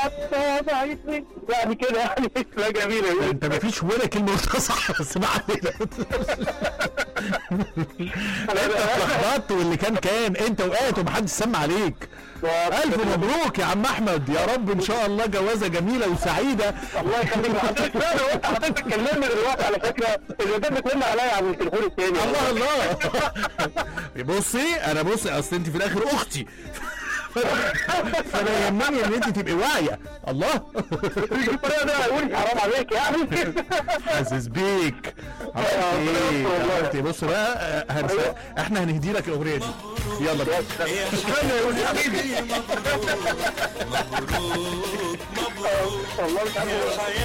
حتى بعيد يعني كده يعني لا جميله انت ما فيش ولا كلمه قلتها صح بس ما علينا انت اتلخبطت واللي كان كان انت وقعت ومحدش سمع عليك الف مبروك يا عم احمد يا رب ان شاء الله جوازه جميله وسعيده الله يخليك حضرتك فعلا وانت حضرتك بتكلمني دلوقتي على فكره المدام بترن عليا على التليفون الثاني الله الله بصي انا بصي اصل انت في الاخر اختي فانا يهمني ان انت تبقي واعيه الله بالطريقه دي هقول حرام عليك يعني حاسس بيك عملت ايه عملت ايه بص بقى آه، هنس... احنا هنهدي لك الاغنيه دي يلا بقى استنى يا ولد حبيبي مبروك مبروك والله مش عارف